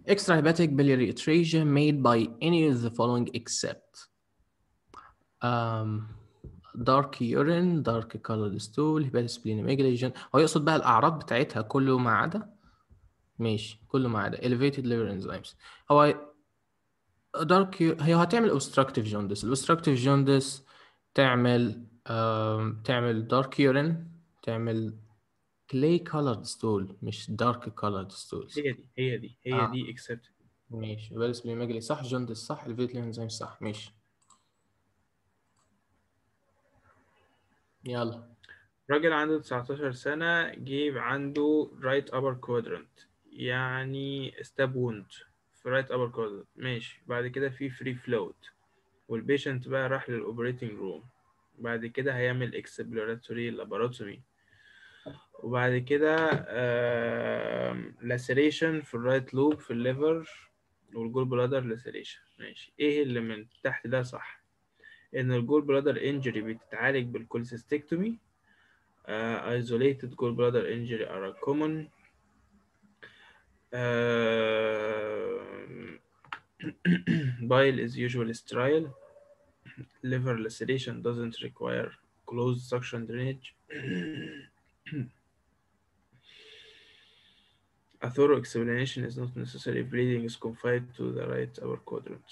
extrahepatic biliary atresia made by any of the following except um, dark urine dark colored stool hepatosplenomegaly هو يقصد بقى الأعراض بتاعتها كله ما عدا ماشي كله ما عدا elevated liver enzymes هو دارك هي هتعمل obstructive jaundice obstructive jaundice تعمل آم، تعمل dark urine تعمل clay colored stool مش dark colored stools هي دي هي دي هي آه. دي اكسبت ماشي فيروس بليماجلي صح جوندس صح elevated liver enzymes صح ماشي يلا راجل عنده 19 سنة جيب عنده right upper quadrant يعني stab wound في right upper quadrant ماشي بعد كده في free float والبيشنت بقى راح للأوبريتنج روم بعد كده هيعمل exploratory laparotomy وبعد كده آم، laceration في الرايت لوب في الليفر والجول بلادر laceration ماشي ايه اللي من تحت ده صح ان الجول بلادر انجري بتتعالج بالكولسيستكتومي uh, isolated gallbladder injury are common. Um, bile is usually sterile. Liver laceration doesn't require closed suction drainage. A thorough explanation is not necessary. Bleeding is confined to the right upper quadrant.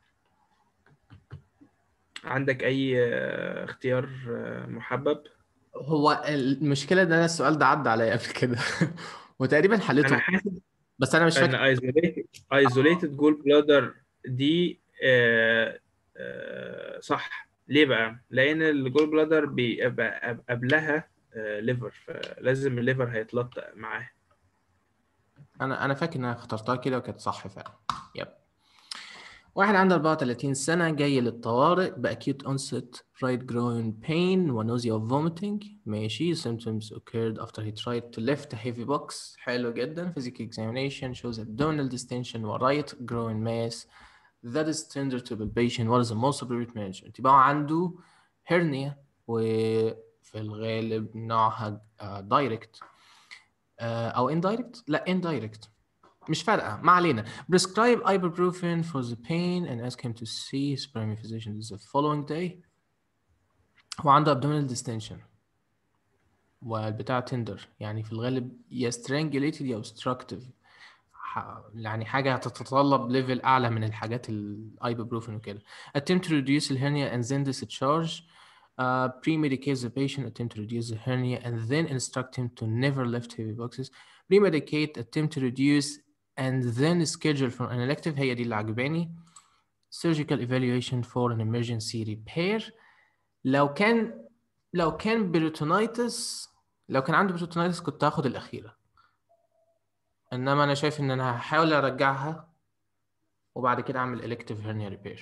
عندك أي آه، اختيار آه، محبب؟ هو المشكلة ان انا السؤال ده عدى عليا قبل كده وتقريبا حليته أنا حاسس بس انا مش ان فاكر isolated isolated جول بلادر دي آه، آه، صح ليه بقى؟ لأن الجول بلادر بيبقى قبلها ليفر فلازم الليفر هيتلطق معاه انا انا فاكر ان انا اخترتها كده وكانت صح فعلا يب واحد عنده 34 سنة جاي للطوارئ بأكيوت onset right groin pain ونوزيا of vomiting ماشي symptoms occurred after he tried to lift a heavy box حلو جدا physical examination shows abdominal distension و right groin mass that is tender to palpation what is the most appropriate management يبقى هو عنده hernia وفي الغالب نوعها دايركت او indirect لا indirect مش فارقة ما علينا prescribe ibuprofen for the pain and ask him to see his primary physician the following day هو عنده abdominal distension والبتاع تندر يعني في الغالب يا strangulated يا obstructive ح- يعني حاجة هتتطلب ليفل أعلى من الحاجات الايبوبروفين وكده attempt to reduce the hernia and then discharge uh, pre-medicate the patient attempt to reduce the hernia and then instruct him to never lift heavy boxes pre-medicate attempt to reduce and then schedule for an elective هي دي اللي عجباني surgical evaluation for an emergency repair لو كان لو كان بيريتونايتس لو كان عنده بيريتونايتس كنت هاخد الأخيرة إنما أنا شايف إن أنا هحاول أرجعها وبعد كده أعمل elective hernia repair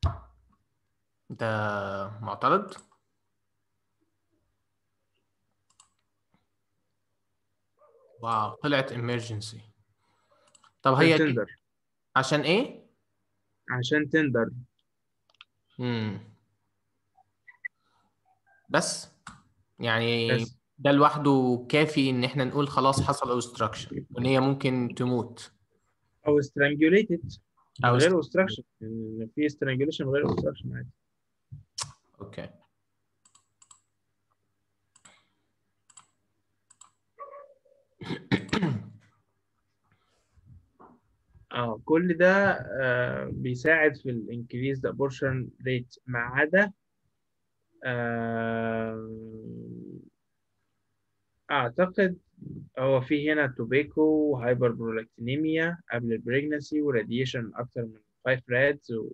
ده معترض؟ واو طلعت emergency طب هي عشان دي تندر عشان إيه؟ عشان تندر مم. بس يعني بس ده لوحده كافي ان احنا نقول خلاص حصل اوبستراكشن وان هي ممكن تموت او strangulated من او غير obstruction يعني في strangulation من غير obstruction عادي اوكي اه كل ده آه بيساعد في ال increase the abortion rate ما عدا آه اعتقد هو في هنا توبيكو وهايبربرولاكتينيميا قبل البريجنسي وراديشن اكتر من 5 رادز و...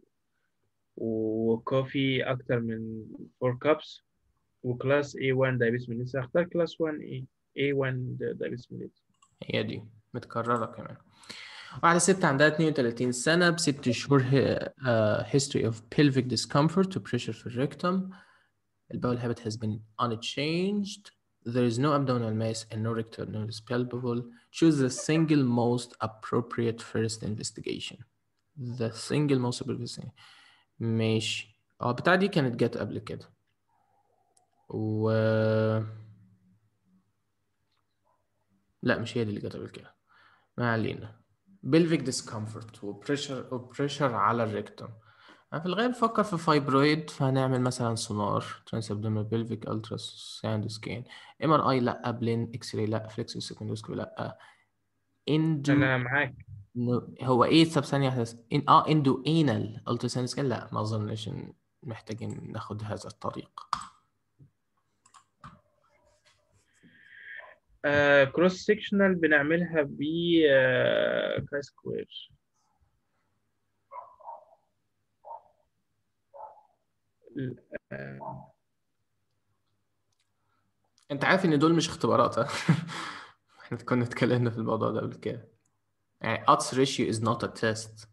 وكوفي اكتر من 4 كابس وكلاس A1 diabetes mellitus اختار كلاس 1 A A1 diabetes mellitus هي دي متكررة كمان واحدة ست عندها 32 سنة بست شهور uh, history of pelvic discomfort to pressure في الريكتوم البول habit has been unchanged there is no abdominal mass and no rectal node is palpable choose the single most appropriate first investigation the single most appropriate investigation. ماشي اه بتاع دي كانت جت قبل كده و لا مش هي دي اللي جت قبل كده ما علينا بلفيك ديسكمفورت وبريشر وبريشر على الريكتوم في الغالب فكر في فايبرويد فهنعمل مثلا سونار ترانس ابدومينال بلفيك الترا ساوند سكان ام ار اي لا بلين اكس راي لا فليكس سكندوسكوبي لا اندو انا معاك إنه- هو ايه طب ثانية واحدة ان اه اندو انال الترا ساوند سكان لا ما اظنش إن محتاجين ناخد هذا الطريق كروس سيكشنال بنعملها ب كاي سكوير انت عارف ان دول مش اختبارات ها؟ احنا كنا اتكلمنا في الموضوع ده قبل كده يعني odds ratio is not a test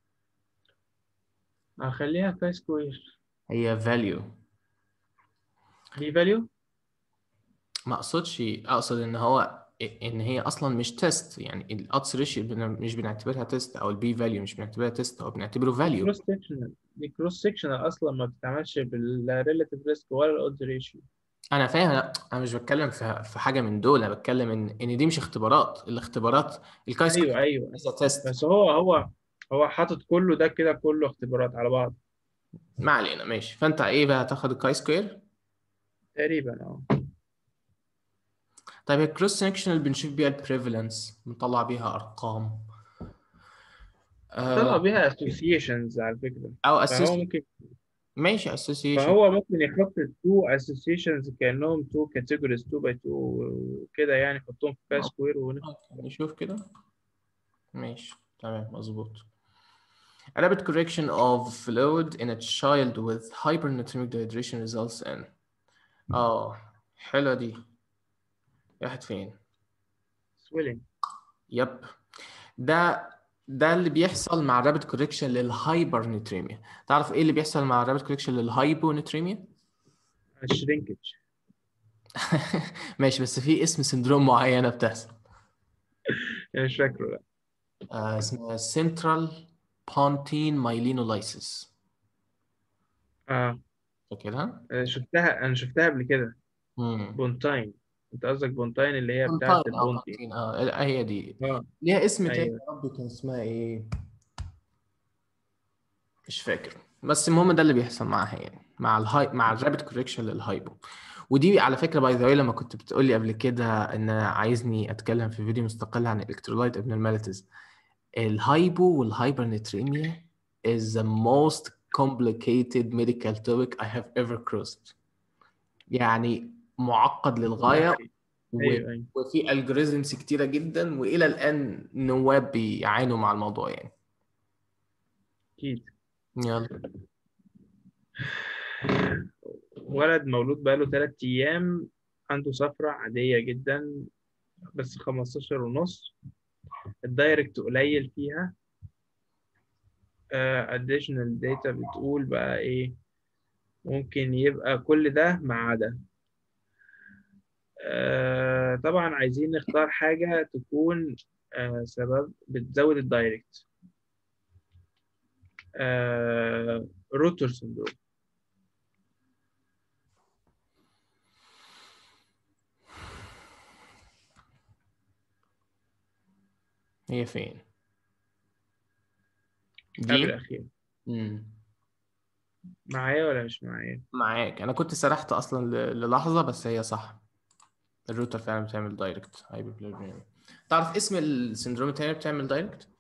هخليها كاي سكوير هي value دي فاليو ما اقصدش اقصد ان هو ان هي اصلا مش تيست يعني الادس ريشيو مش بنعتبرها تيست او البي فاليو مش بنعتبرها تيست او بنعتبره فاليو كروس سيكشنال دي كروس سيكشنال اصلا ما بتتعملش بالريلاتيف ريسك ولا الاودز ريشيو انا فاهم لا انا مش بتكلم في في حاجه من دول انا بتكلم ان ان دي مش اختبارات الاختبارات الكاي سكوير ايوه ايوه از تيست بس هو هو هو حاطط كله ده كده كله اختبارات على بعض ما علينا ماشي فانت ايه بقى هتاخد الكاي سكوير تقريبا اه طيب الكروس سكشنال بنشوف بيها البريفالنس بنطلع بيها ارقام طلع آه بيها associations على فكرة او فهو اسوس ممكن ماشي اسوسيشن فهو ممكن يحط two associations كأنهم two categories two by two وكده يعني يحطهم في كاي سكوير ونفس نشوف كده ماشي تمام مظبوط Rapid correction of fluid in a child with hypernatremic dehydration results in اه حلوة دي راحت فين؟ swelling يب ده ده اللي بيحصل مع الرابid كوريكشن للهايبرنتريميا تعرف ايه اللي بيحصل مع الرابid كوريكشن للهايبونتريميا؟ shrinkage ماشي بس في اسم سندروم معينة بتحصل يعني مش فاكره لا آه اسمها central pontine myelinolysis اه فاكرها؟ أنا شفتها انا شفتها قبل كده امم بونتاين انت قصدك بونتاين اللي هي بتاعت بونتاين اه البونتي بونتين اه هي دي اه ليها اسم تاني ايوه يا رب كان اسمها ايه مش فاكر بس المهم ده اللي بيحصل معاها يعني مع الهاي مع الرابid كوريكشن للهايبو ودي على فكره باي ذا واي لما كنت بتقول لي قبل كده ان عايزني اتكلم في فيديو مستقل عن الالكترولايت abnormalities الهايبو والهايبرنتريميا is the most complicated medical topic I have ever crossed يعني معقد للغايه و... ايوه ايوه وفي الجوريزمز كتيره جدا والى الان نواب بيعانوا مع الموضوع يعني اكيد يلا ولد مولود بقاله تلات ايام عنده صفرة عادية جدا بس 15 ونص الدايركت قليل فيها uh, additional data بتقول بقى ايه ممكن يبقى كل ده ما عدا آه طبعا عايزين نختار حاجة تكون آه سبب بتزود الدايركت آه روتر سندروم هي فين قبل دي الأخير مم. معايا ولا مش معايا؟ معاك انا كنت سرحت اصلا ل- للحظه بس هي صح الروتر فعلا بتعمل دايركت هايبربليزميا تعرف اسم السندروم التاني اللي بتعمل دايركت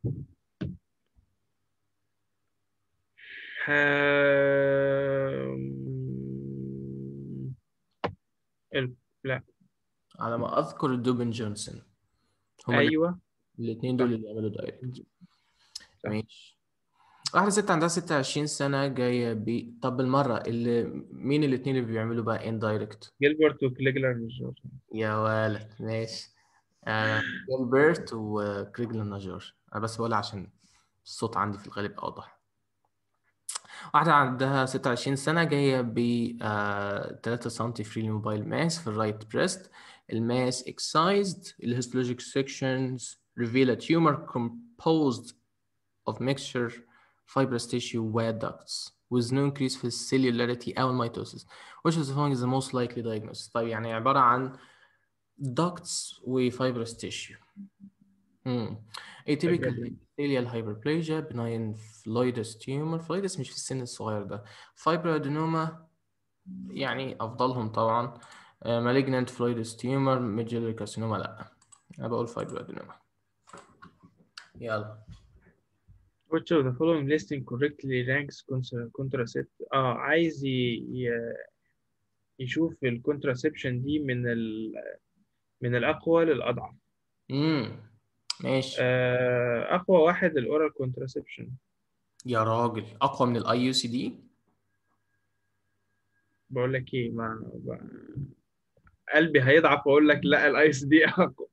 آم، ال- لا على ما اذكر دوبن جونسون هما أيوه الاثنين دول اللي بيعملوا دايركت صح. ماشي واحدة ست عندها 26 سنة جاية ب طب بالمرة اللي مين الاتنين اللي بيعملوا بقى اندايركت؟ جيلبرت وكليجلر نجار يا ولد ماشي آه جilbert وكريجلر نجار أنا بس بقولها عشان الصوت عندي في الغالب أوضح واحدة عندها 26 سنة جاية ب آه 3 سم فري موبايل ماس في الرايت بريست الماس excised الهيستولوجيك sections reveal a tumor composed of mixture fibrous tissue wet ducts with no increase في cellularity أو mitosis which is the following is the most likely diagnosis طيب يعني عبارة عن ducts و fibrous tissue امم atypical أجل. epithelial hyperplasia benign phloidus tumor phloidus مش في السن الصغير ده fibroadenoma يعني افضلهم طبعا آه، malignant phloidus tumor medullary carcinoma لا انا بقول fibroadenoma يلا Which of the following listing correctly ranks contra- contracept اه عايز ي... ي... يشوف الكونتراسبشن دي من ال... من الأقوى للأضعف امم ماشي آه، أقوى واحد الأورال كونتراسبشن يا راجل اقوى من الاي يو سي دي بقول لك إيه ما ب- قلبي هيضعف وأقول لك لا الأيس دي أقوى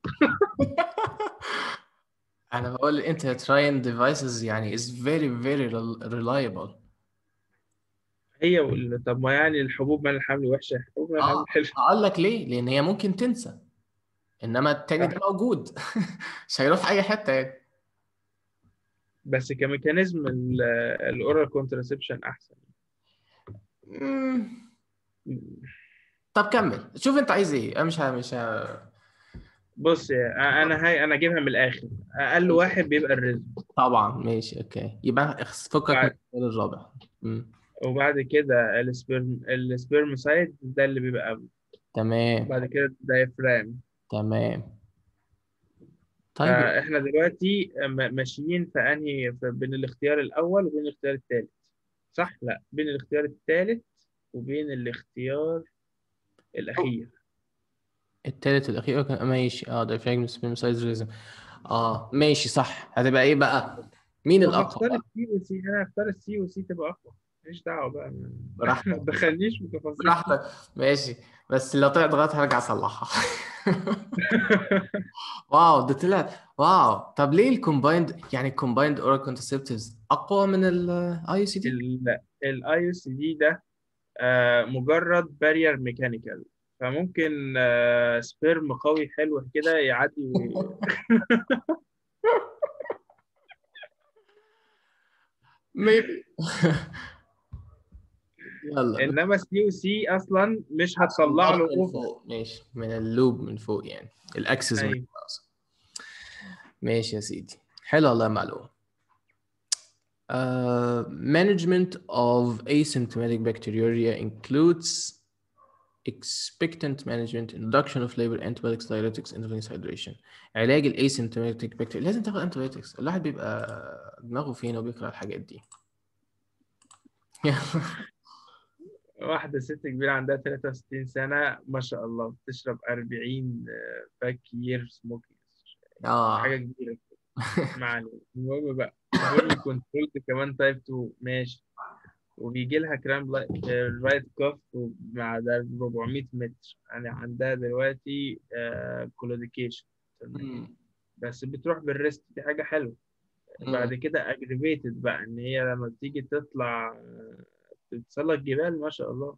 انا بقول انت trying devices يعني is very very rel- reliable هي وال... طب ما يعني الحبوب من الحمل وحشة الحبوب من الحمل اه حلوة اقول لك ليه لان هي ممكن تنسى انما التاني ده موجود مش هيروح في اي حته يعني بس كميكانيزم ال- الأورال كونتراسبشن أحسن مم. طب كمل شوف انت عايز ايه انا مش ه... مش ه... بص يا- أنا هاي أنا أجيبها من الآخر أقل واحد بيبقى الرزق طبعا ماشي اوكي يبقى اخس- فكك من بعد- السؤال الرابع مم. وبعد كده السبرم السبرمسايد ده اللي بيبقى قبل تمام وبعد كده الدايفرام تمام طيب فاحنا دلوقتي م- ماشيين في انهي في بين الاختيار الاول وبين الاختيار الثالث صح لا بين الاختيار الثالث وبين الاختيار الاخير التالت الاخير كان ماشي اه diaphragm spermicide اه ماشي صح هتبقى ايه بقى مين طب الاقوى اختار بقى؟ السي والسي انا اختار السي والسي تبقى اقوى ماليش دعوه بقى ما براحتك تدخلنيش في تفاصيل براحتك ماشي بس لو طلعت غلط هرجع اصلحها واو ده طلع واو طب ليه الكومبايند يعني الكومبايند اورال كونترسبتيفز اقوى من الاي سي دي الاي اس دي ده آه، مجرد بارير ميكانيكال فممكن آه، سبيرم قوي حلو كده يعدي وي- ميبي يلا انما سي وسي اصلا مش هتطلع له من اوفر فوق ماشي من اللوب من فوق يعني الاكسس من أيوة. فوق أقصد. ماشي يا سيدي حلو والله معلومة Uh, management of asymptomatic bacteriuria includes expectant management, induction of labor, antibiotics, diuretics, intravenous hydration. علاج الاسيمتوماتيك بكتيريا لازم تاخد انتبيوتكس الواحد بيبقى دماغه فين وبيقرا الحاجات دي واحدة ست كبيرة عندها 63 سنة ما شاء الله بتشرب 40 باك يير سموكينج اه حاجة كبيرة كده ما علينا المهم بقى بيقول كنترول كمان تايب 2 ماشي وبيجي لها كرام رايت كاف مع ده 400 متر يعني عندها دلوقتي كولوديكيشن مم. بس بتروح بالريست دي حاجة حلوة بعد كده اجريفيتد بقى ان هي لما بتيجي تطلع آه، تتسلق جبال ما شاء الله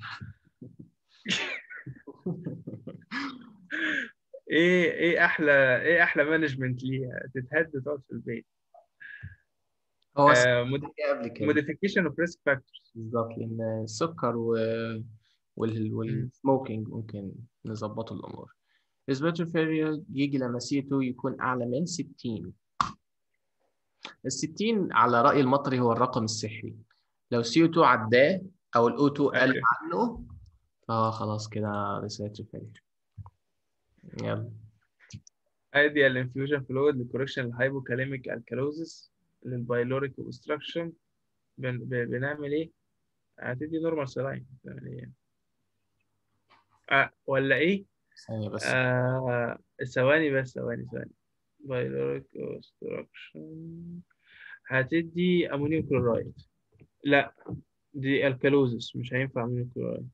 ايه ايه احلى ايه احلى مانجمنت ليها تتهد تقعد في البيت هو قبل كده موديفيكيشن اوف ريسك فاكتورز بالظبط لان السكر و... وال... والسموكينج ممكن نظبطوا الامور respiratory failure يجي لما CO2 يكون اعلى من 60 ال 60 على راي المطري هو الرقم السحري لو CO2 عداه او ال O2 قل أوكي. عنه فهو خلاص كده respiratory failure يلا ايديال انفيوجن فلويد لكوركشن الهايبوكاليميك الكالوزيس للبايلوريك اوبستراكشن بنعمل ايه؟ هتدي نورمال سلاين يعني آه ولا ايه؟ ثانية بس آه ثواني بس ثواني ثواني بايلوريك اوبستراكشن هتدي امونيوم كلورايد لا دي الكالوزيس مش هينفع امونيوم كلورايد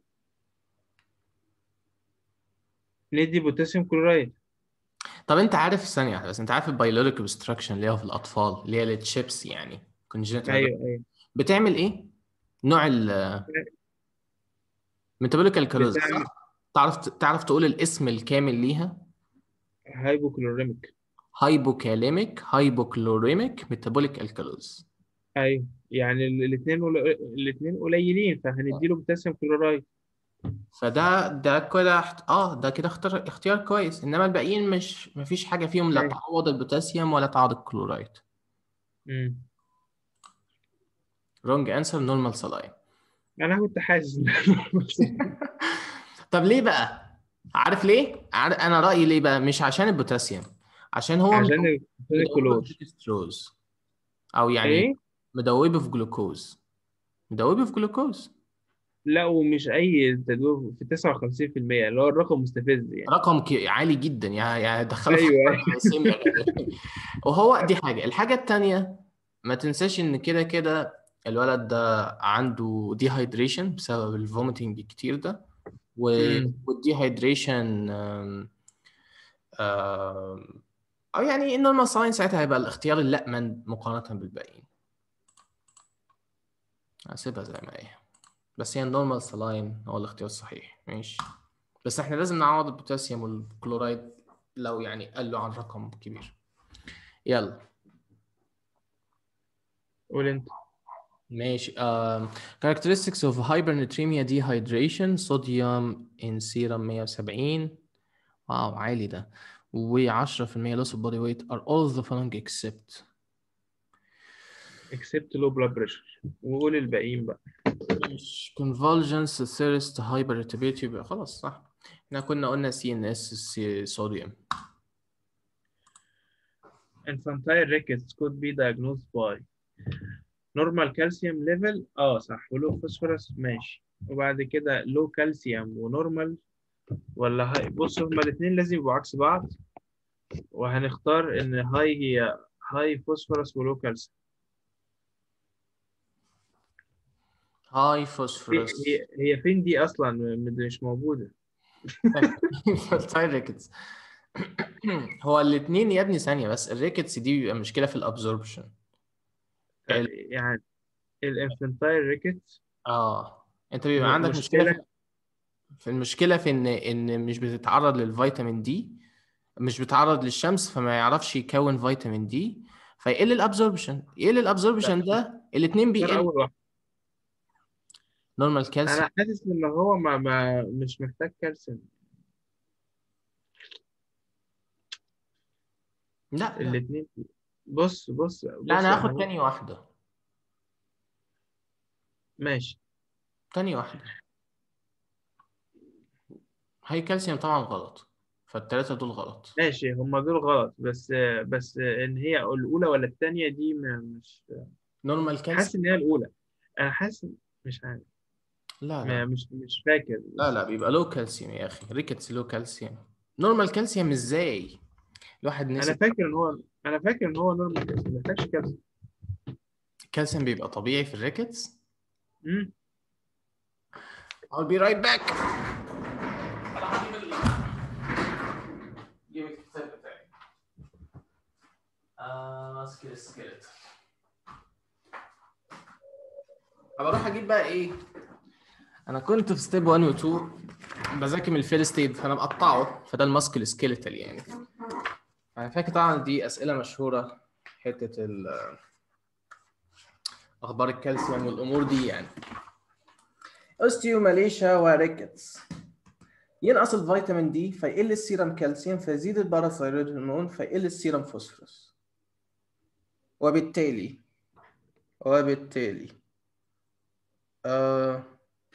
ندي بوتاسيوم كلورايد طب انت عارف ثانية واحدة بس انت عارف البايولوجيك اوبستراكشن اللي هو في الاطفال اللي هي التشيبس يعني congenital ايوه ايوه بتعمل ايه؟ نوع ال metabolic alkalosis بتعمل- صح؟ تعرف تعرف تقول الاسم الكامل ليها؟ هايبوكلوريميك هايبوكاليميك هايبوكلوريميك ميتابوليك الكالوز ايوه يعني الاثنين الاثنين قليلين فهنديله بوتاسيوم كلورايد فده ده كده احت- اه ده كده اختيار اختيار كويس انما الباقيين مش مفيش حاجه فيهم لا أيوة. تعوض البوتاسيوم ولا تعوض الكلورايد مم. رونج انسر نورمال سلاين انا كنت حاسس طب ليه بقى عارف ليه عارف انا رايي ليه بقى مش عشان البوتاسيوم عشان هو عشان مدوب- ال- عشان مدوبه الكلور في ديكستروز او يعني ايه مدوبه في جلوكوز مدوبه في جلوكوز لا ومش اي تدوير في 59% اللي هو الرقم مستفز يعني رقم كي- عالي جدا يعني يعني دخله في ايوه الجلايسيميا وهو دي حاجة الحاجة التانية ما تنساش ان كده كده الولد ده عنده ديهايدريشن بسبب الفوميتنج كتير ده و... مم. والديهايدريشن آم، آم، او يعني النورمال ساين ساعتها هيبقى الاختيار اللأمن مقارنة بالباقيين هسيبها زي ما هي بس هي النورمال سلاين هو الاختيار الصحيح ماشي بس احنا لازم نعوض البوتاسيوم والكلورايد لو يعني قلوا عن رقم كبير يلا قول انت ماشي um, characteristics of hypernatremia dehydration sodium in serum 170 واو عالي ده و 10% loss of body weight are all of the following except اكسبت لو بلاد بريشر وقول الباقيين بقى مش convulsions thirst hyperactivity يبقى خلاص صح احنا كنا قلنا CNS صوديوم infantile rickets could be diagnosed by normal calcium level اه صح ولو فوسفورس ماشي وبعد كده لو كالسيوم ونورمال ولا هاي بص هما الاثنين لازم يبقوا عكس بعض وهنختار ان هاي هي هاي فوسفورس ولو كالسيوم هاي هي فوسفورس هي هي فين دي اصلا م- مش موجوده الريكتس هو الاثنين يا ابني ثانية بس الريكتس دي بيبقى مشكلة في الابزوربشن يعني الانفنتايل ريكت اه انت بيبقى م- عندك مشكلة مشكلة في في المشكلة في ان ان مش بتتعرض للفيتامين دي مش بتتعرض للشمس فما يعرفش يكون فيتامين دي فيقل الابزوربشن يقل الابزوربشن ده الاثنين اختار بيقل اول واحد نورمال كالسيوم انا حاسس ان هو ما, ما مش محتاج كالسيوم لا لا الاثنين بص بص لا بص انا هاخد هو- تاني واحدة ماشي تاني واحدة هاي كالسيوم طبعا غلط فالتلاتة دول غلط ماشي هما دول غلط بس بس ان هي الاولى ولا الثانيه دي ما مش نورمال حاسس كالسيوم ان هي الاولى انا حاسس مش عارف لا ما لا مش مش فاكر لا لا بيبقى لو كالسيوم يا اخي ريكتس لو كالسيوم نورمال كالسيوم ازاي الواحد انا نسي فاكر ان هو انا فاكر ان هو نورمال كالسيوم ما محتاجش كالسيوم الكالسيوم بيبقى طبيعي في الريكتس امم I'll be right back انا هجيب ال جيب الكتاب بتاعي آه ماسك السكيلت هبقى اروح اجيب بقى ايه انا كنت في ستيب 1 و 2 بذاكر من الفيرست ستيب فانا مقطعه فده الماسك السكيلتال يعني انا فاكر طبعا دي اسئله مشهوره حته ال اخبار الكالسيوم والامور دي يعني اوستيوماليشيا وريكتس ينقص الفيتامين دي فيقل السيرم كالسيوم فيزيد الباراثايرويد هرمون فيقل السيرم فوسفورس وبالتالي وبالتالي آه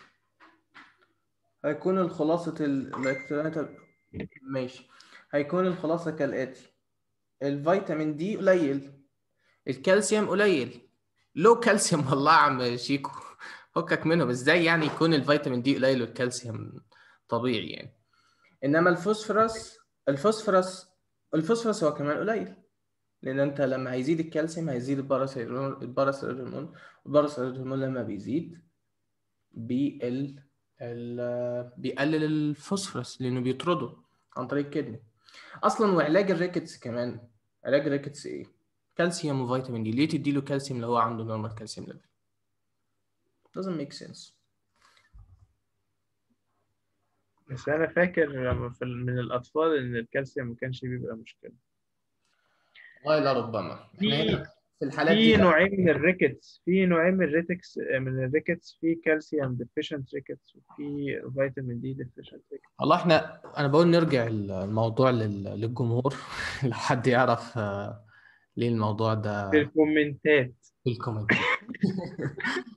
هيكون الخلاصة الالكترونات ماشي هيكون الخلاصة كالآتي الفيتامين دي قليل الكالسيوم قليل لو كالسيوم والله يا عم شيكو فكك منهم ازاي يعني يكون الفيتامين دي قليل والكالسيوم طبيعي يعني انما الفوسفورس الفوسفورس الفوسفورس هو كمان قليل لان انت لما هيزيد الكالسيوم هيزيد الباراثايرويد الباراثايرويد هرمون الباراثايرويد هرمون لما بيزيد بيقل ال- بيقلل الفوسفورس لانه بيطرده عن طريق الكدني اصلا وعلاج الريكتس كمان علاج الريكتس ايه كالسيوم وفيتامين دي ليه تديله كالسيوم لو هو عنده نورمال كالسيوم ليفل doesn't make sense بس انا فاكر لما في ال- من الاطفال ان الكالسيوم ما كانش بيبقى مشكله والله لا ربما احنا في هنا في الحالات في دي لا. نوعين من الريكتس في نوعين من الريكتس من الريكتس في كالسيوم ديفيشنت ريكتس وفي فيتامين دي ديفيشنت ريكتس والله احنا انا بقول نرجع الموضوع لل- للجمهور لو حد يعرف آه، ليه الموضوع ده في الكومنتات في الكومنت